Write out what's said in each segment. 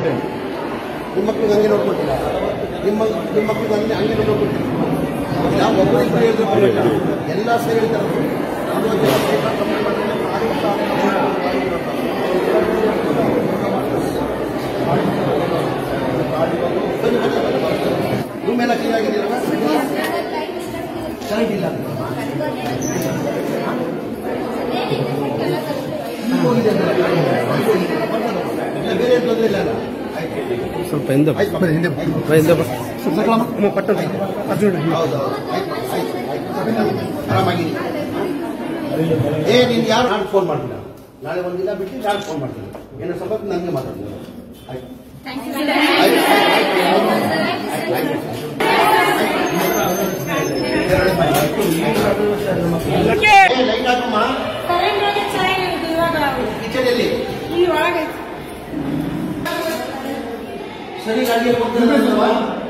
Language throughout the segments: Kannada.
ನೋಡ್ಕೊಂಡ್ರೆ ನಿಮ್ಮ ಮಕ್ಳಿಗೆ ಹಂಗೆ ನೋಡ್ಕೊಟ್ಟಿಲ್ಲ ನಿಮ್ಮ ನಿಮ್ಮ ಮಕ್ಳಿಗೆ ಹಂಗೆ ಹಂಗೆ ನೋಡ್ಕೊಟ್ಟಿಲ್ಲ ನಾವು ಒಬ್ಬರಿಬ್ಬರು ಹೇಳಿದ್ರೆ ಬರಲ್ಲ. ಎಲ್ಲ ಸೇರಿ ಹೇಳ್ತಾರೆ ಅದು ಒಂದು ಸ್ವಲ್ಪ ಕಮ್ಮಿ ಮಾಡಿದ್ರೆ ಮಾಡಿ ಅಂತ ಬನ್ನಿ, ಬನ್ನಿ, ಬನ್ನಿ, ಬನ್ನಿ. ರೂಮ್ ಎಲ್ಲ ಕ್ಲೀನ್ ಆಗಿದೆಯಲ್ಲ ಕರೆಂಟ್ ಇಲ್ಲ ಈಗ ಹೋಗಿದೆ ಅಂದ್ರೆ ಇಲ್ಲ, ಬೇರೆ ಏನು ತೊಂದರೆ ಇಲ್ಲ ಅಲ್ಲ ಆಯ್ತು ಸ್ವಲ್ಪ ಹಿಂದೆ ಆಯ್ತು ಬನ್ನಿ, ಹಿಂದೆ ಬನ್ನಿ. ಬಾ, ಹಿಂದೆ ಬಾ. ಅಮ್ಮ, ಪಟ್ಟು ಅರ್ಜುನ ಹೌದು ಆಯ್ತು ಆಯ್ತು ಆಯ್ತು ಆರಾಮಾಗಿರಿ ಏ ನೀನು ಯಾರು ನಾನು ಫೋನ್ ಮಾಡ್ತಿಲ್ಲ ನಾಳೆ ಒಂದಿನ ಬಿಟ್ಟು ನಾನು ಫೋನ್ ಮಾಡ್ತೀನಿ ಏನೋ ಸಂಬಂಧ ನನಗೆ ಮಾತಾಡ್ತೀನಿ ಆಯ್ತು ಆಯ್ತು ಆಯ್ತು ಆಯ್ತು ಏ, ಲೈಟ್ ಹಾಕಮ್ಮ ಕಿಚನಲ್ಲಿ ಸರಿ ಗಾಡಿಗೆ ಕೊಡ್ತೀರಲ್ವಾ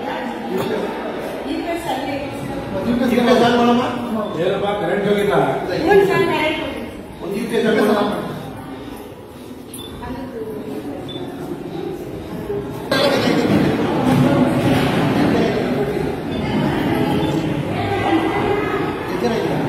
ಜೀಪೇ ಚಾಲು ಮಾಡಮ್ಮ ಕರೆಂಟ್ ಹೋಗಿಲ್ಲ ಒಂದು ಜೀಪೇ ಚಾಲು ಮಾಡಮ್ಮ ಎಷ್ಟು ಜನ ಇದ್ದೀರಾ?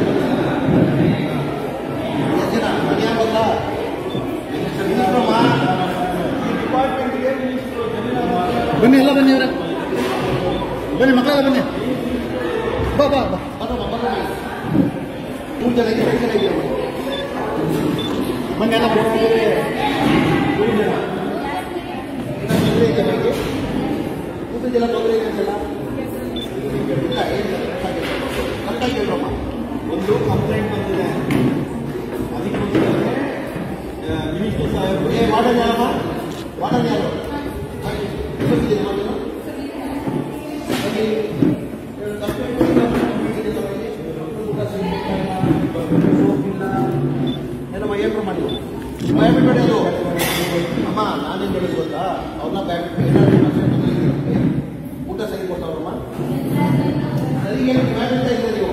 ಎಷ್ಟು ಜನ? ಮನೆ ಯಾವಲ್ಲ? ಇನ್ನೊಬ್ಬರಮ್ಮ? ಈ ಡಿಪಾರ್ಟ್ಮೆಂಟ್ಗೆ ಬನ್ನಿ ಎಲ್ಲ ಬನ್ನಿ ಅವರೇ ಬನ್ನಿ ಮಕ್ಕಳೆಲ್ಲ ಬನ್ನಿ ಬಾ ಬಾ ಬಾ ಬರಮ್ಮ, ಬರಮ್ಮ. ಮೂರು ಜನ ಇದ್ದೀರಾ? ಎಷ್ಟು ಜನ ಇದ್ದೀರಾ ಮನೆ? ಬನ್ನಿ ಎಲ್ಲ ಬನ್ನಿ ಮೂರು ಜನ. ಇನ್ನು ತೊಂದ್ರೆ ಇದೆಯಾ ನಿಮಗೆ? ಊಟದ್ದೆಲ್ಲ ತೊಂದ್ರೆ ಇದೆ ಅಂತೆಲ್ಲ? ಇಲ್ಲ, ಏನಿಲ್ಲ, ಕರೆಕ್ಟಾಗಿ ಹೇಳ್ರಮ್ಮ. ಕರೆಕ್ಟಾಗಿ ಹೇಳ್ರಮ್ಮ. ಒಂದು ಕಂಪ್ಲೇಂಟ್ ಬಂದಿದೆ ಅದಕ್ಕೋಸ್ಕರ ಮಿನಿಸ್ಟರ್ ಸಾಹೇಬರು ಏ, ವಾರ್ಡನ್ ಯಾರಮ್ಮ? ವಾರ್ಡನ್ ಯಾರು? ಆಯ್ತು. ಎಷ್ಟೊತ್ತಿದೆ ವಾರ್ಡನು? ಬನ್ನಿ. ಎರಡು ಕಂಪ್ಲೇಂಟ್ ಕೊಡಿ, ಕಂಪ್ಲೇಂಟ್ ಇದೆ ತಗೊಳ್ಳಿ. ಊಟ ಸರಿಯಿಲ್ಲ, ಸೋಪಿಲ್ಲ. ಏನಮ್ಮ ಏನ್ ಪ್ರಮಾಣ ನೀವು? ಭಯ ಬಿಡ್ಬೇಡಿ ಅದು. ಅಮ್ಮ ನಾನೇನ್ ಹೇಳೋದು ಗೊತ್ತಾ ಅವ್ರನ್ನ ಭಯ ಬಿಟ್ಟು ಊಟ ಸರಿ ಕೊಡ್ತಾವ್ರಮ್ಮ ಸರಿ ಏನು ಭಯ ಬೀಳ್ತಾ ಇಲ್ಲ ನೀವು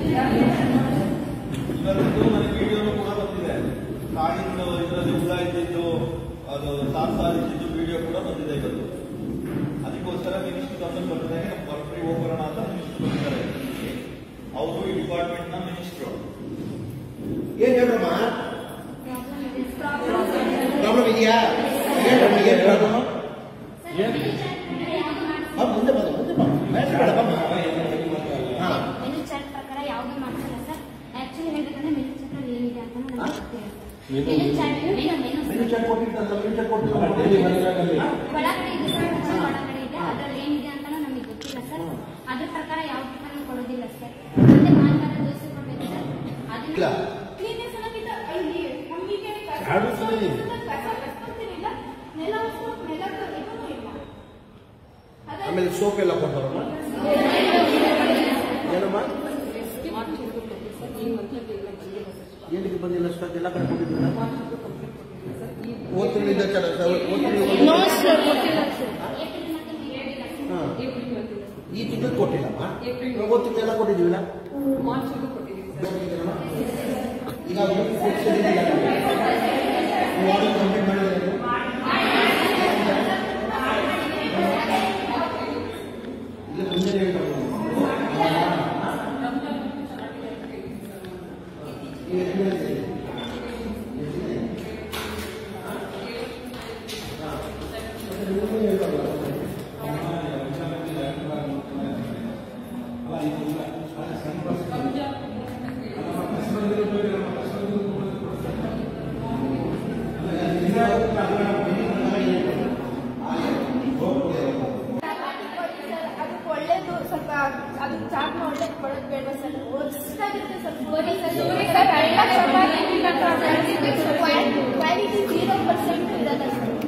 ಇವತ್ತು ನನಗೆ ವಿಡಿಯೋನು ಕೂಡ ಬಂದಿದೆ ಕಾಡಿಂದು ಇದರಲ್ಲಿ ಹುಳ ಇದ್ದಿದ್ದು ಅದು ಸಾಲು ಸಾಲು ಇದ್ದಿದ್ದು ವಿಡಿಯೋ ಕೂಡ ಬಂದಿದೆ ಇವತ್ತು ಅದಕ್ಕೋಸ್ಕರ ಮಿನಿಸ್ಟರ್ ಗಮನ ಬಂದಿದೆ ಬರ್ಫ್ರಿ ಹೋಗೋಣ ಅಂತ ಮಿನಿಸ್ಟರ್ ಬಂದಿದ್ದಾರೆ ಅವರು ಈ ಡಿಪಾರ್ಟ್ಮೆಂಟ್ನ ಮಿನಿಸ್ಟ್ರು ಏನ್ ಹೇಳ್ರಮ್ಮ ಪ್ರಾಬ್ಲಮ್ ಇದೆಯಾ ಹೇಳ್ರಮ್ಮ ಏನ್ ಪ್ರಾಬ್ಲಮ್ ಮುಂದೆ ಬನ್ನಿ ಮುಂದೆ ಬಾ ಬೇಡ ಬಮ್ಮ ಹಾ ಮೆನು ಚಾರ್ಟ್ ಪ್ರಕಾರ ಯಾವ್ದು ಮಾಡ್ಸಲ್ಲ ಸರ್ ಆಕ್ಚುಲಿ ಹೇಳ್ಬೇಕಂದ್ರೆ ಮೆನು ಚಾರ್ಟ್ ಅಲ್ಲಿ ಏನಿದೆ ಅಂತ ನನಗೆ ಗೊತ್ತಿಲ್ಲ menu chart menu menu menu chart ಕೊಟ್ಟಿರ್ತಾರಲ್ಲ ಮೆನು ಚಾರ್ಟ್ ಕೊಟ್ಟಿಲ್ಲ ಒಳಗಡೆ ಇದೆ ಸರ್ ಒಳಗಡೆ ಇದೆ ಅದ್ರಲ್ಲಿ ಏನಿದೆ ಅಂತ ನಮಗೆ ಗೊತ್ತಿಲ್ಲ ಸರ್ ಅದ್ರ ಪ್ರಕಾರ ಯಾವ ಟಿಫನ್ ಕೊಡೋದಿಲ್ಲ ಸರ್ ಮತ್ತೆ ಭಾನುವಾರ ದೋಸೆ ಕೊಡ್ಬೇಕು ಸರ್ ಇಲ್ಲ ಅದನ್ನ ಕ್ಲೀನೆಸ್ ಅನ್ನೋಕ್ಕಿಂತ ಇಲ್ಲಿ ನಮಗೆ ಎರಡು ಸರಿ. ಕಸ ಕಸ್ಕೊಂತೀನಿಲ್ಲ ನೆಲ ಒರೆಸ್ಕೊಂಡು ನೆಲದ ಇದೂ ಇಲ್ಲ ಅದೇ ಆಮೇಲೆ ಸೋಪ್ ಎಲ್ಲ ಕೊಡ್ತಾರಮ್ಮ ಏನಮ್ಮ ಏನಕ್ಕೆ ಬಂದಿಲ್ಲ ಸ್ಟಾಕ್ ಎಲ್ಲ ಕಡೆ ಕೊಟ್ಟಿದ್ದೀರಾ ಓದ್ತಿನಿಂದ ಚಲ ಹಾ ಈ ತಿಂಗಳು ಕೊಟ್ಟಿಲ್ಲಮ್ಮ ಹೋದ ತಿಂಗಳು ಎಲ್ಲ ಕೊಟ್ಟಿದ್ದೀವಿಲ್ಲ ಈಗ ಫಿಕ್ಸ್ ಇದ್ದಿಲ್ಲ ನೀವು ಆರ್ಡರ್ ಕಂಪ್ಲೀಟ್ ಮಾಡಿದ್ರೆ ಇಲ್ಲ ಮುಂದೆ ಹೇಳ್ತಾರೆ ಅದಕ್ಕೆ ಒಳ್ಳೇದು ಸ್ವಲ್ಪ ಅದು ಚಾಟ್ ಒಳ್ಳೇದು ಕೊಡೋದು ಬೇಡ ಸರ್ ಹೊಸ್ದಾಗಿರುತ್ತೆ ಸ್ವಲ್ಪ ಕ್ವಾಲಿಟಿ ಜೀರೋ ಪರ್ಸೆಂಟ್ ಇರಲ್ಲ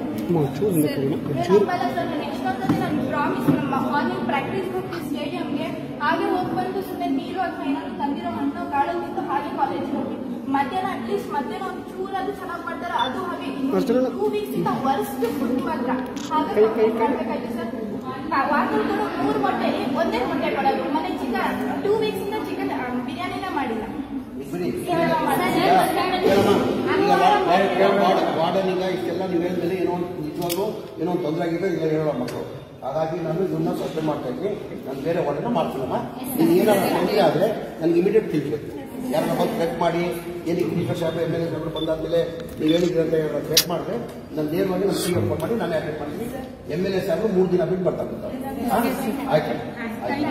ಸರ್ ನೆಕ್ಸ್ಟ್ ಒಂದ್ಸತಿ ನಾನು ಪ್ರಾಮಿಸ್ ನಮ್ಮ ಮಾರ್ನಿಂಗ್ ಪ್ರಾಕ್ಟೀಸ್ ಹೋಗ್ತೀವಿ ಸ್ಟೇಡಿಯಂಗೆ ಹಾಗೆ ಹೋಗಿ ಬಂದು ಸುಮ್ಮನೆ ನೀರು ಅಥವಾ ಏನಾದ್ರು ತಂದಿರೋ ಹಣ್ಣು ಕಾಳು ತಿಂದು ಹಾಗೆ ಕಾಲೇಜ್ಗೆ ಹೋಗಿ ಮಧ್ಯಾಹ್ನ ಅಟ್ಲೀಸ್ಟ್ ಮಧ್ಯಾಹ್ನ ಒಂದು ಚೂರಾದ್ರೂ ಚೆನ್ನಾಗಿ ಮಾಡ್ತಾರೆ ಅದು ಹಾಗೆ ಟೂ ವೀಕ್ಸ್ ಇಂದ ವರ್ಸ್ಟ್ ಫುಡ್ ಮಾತ್ರ ಹಾಗೆ ಕಂಪ್ಲೀಟ್ ಮಾಡ್ಬೇಕಾಯ್ತು ಸರ್ ವಾರದಲ್ಲಿ ಕೂಡ ಮೂರು ಮೊಟ್ಟೆ ಒಂದೇ ಮೊಟ್ಟೆ ಕೊಡೋದು ಮತ್ತೆ ಚಿಕನ್ ಟೂ ವೀಕ್ಸ್ ಇಂದ ಚಿಕನ್ ಬಿರಿಯಾನಿನ ಮಾಡಿಲ್ಲ ಬಿಡಿ ಸರ್, ಹೇಳಮ್ಮ ಈಗ ವಾರ್ಡನ್ ಈಗ ಇಷ್ಟೆಲ್ಲ ನೀವು ಹೇಳಿದ್ಮೇಲೆ ಏನೋ ಒಂದು ನಿಜವಾಗ್ಲೂ ನಿಜವಾಗ್ಲೂ ಏನೋ ಒಂದು ತೊಂದರೆ ಆಗಿದೆ ಇಲ್ಲ ಹೇಳೋ ಮಕ್ಕಳು ಹಾಗಾಗಿ ನಾನು ಇದನ್ನ ಸಸ್ಪೆಂಡ್ ಮಾಡ್ತಾ ಇದ್ದೀನಿ ನಾನು ಬೇರೆ ವಾರ್ಡನ್ನ ಮಾಡ್ತೀನಮ್ಮ ನೀನು ಏನಾದ್ರು ತೊಂದರೆ ಆದರೆ ನನಗೆ ಇಮಿಡಿಯೇಟ್ ತಿಳಿಸ್ಬೇಕು ಯಾರನ್ನ ಬಂದು ಚೆಕ್ ಮಾಡಿ ಏನಕ್ಕೆ ಪ್ರಿನ್ಸಿಪಲ್ ಸಾಹೇಬ್ ಎಮ್ ಎಲ್ ಎ ಸಾಹೇಬ್ರು ಬಂದಾದ್ಮೇಲೆ ನೀವು ಹೇಳಿದ್ರಿ ಅಂತ ಹೇಳಿ ಚೆಕ್ ಮಾಡಿದ್ರೆ ನಾನು ನೇರವಾಗಿ ನಾನು ಸಿ ಫೋನ್ ಮಾಡಿ ನಾನೇ ಅಟೆಂಡ್ ಮಾಡ್ತೀನಿ ಎಮ್ ಎಲ್ ಎ ಸಾಹೇಬ್ರು ಮೂರು ದಿನ ಬಿಟ್ಟು ಬರ್ತಾರೆ ಹಾಂ ಆಯ್ತು ಆಯ್ತು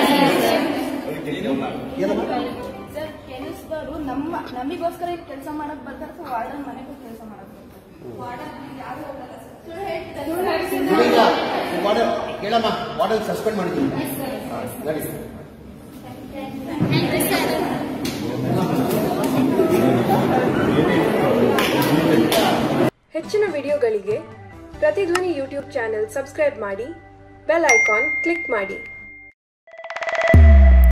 ಏನಮ್ಮ ಸರ್ ಕೆಲಸದವರು ನಮ್ಮ ನಮಿಗೋಸ್ಕರ ಕೆಲಸ ಮಾಡಕ್ ಬರ್ತಾರೆ ಸೊ ವಾರ್ಡನ್ ಮನೆಗೂ ಕೆಲಸ ಮಾಡಕ್ ಬರ್ತಾರೆ ವಾರ್ಡನ್ ಯಾರು ಹೋಗಲ್ಲ ಸರ್ ಸುಳ್ಳು ಹೇಳ್ತಾರೆ ಸುಳ್ಳು ಹೇಳ್ತಾರೆ. ಇಲ್ಲ ವಾರ್ಡನ್ ಕೇಳಮ್ಮ ವಾರ್ಡನ್ ಸಸ್ಪೆಂಡ್ ಮಾಡಿದ್ದೀನಿ ಹಾಂ, ನಡಿ ಥ್ಯಾಂಕ್ ಯು ಸರ್ ಹೆಚ್ಚಿನ ವಿಡಿಯೋಗಳಿಗೆ ಪ್ರತಿಧ್ವನಿ ಯೂಟ್ಯೂಬ್ ಚಾನೆಲ್ ಸಬ್ಸ್ಕ್ರೈಬ್ ಮಾಡಿ ಬೆಲ್ ಐಕಾನ್ ಕ್ಲಿಕ್ ಮಾಡಿ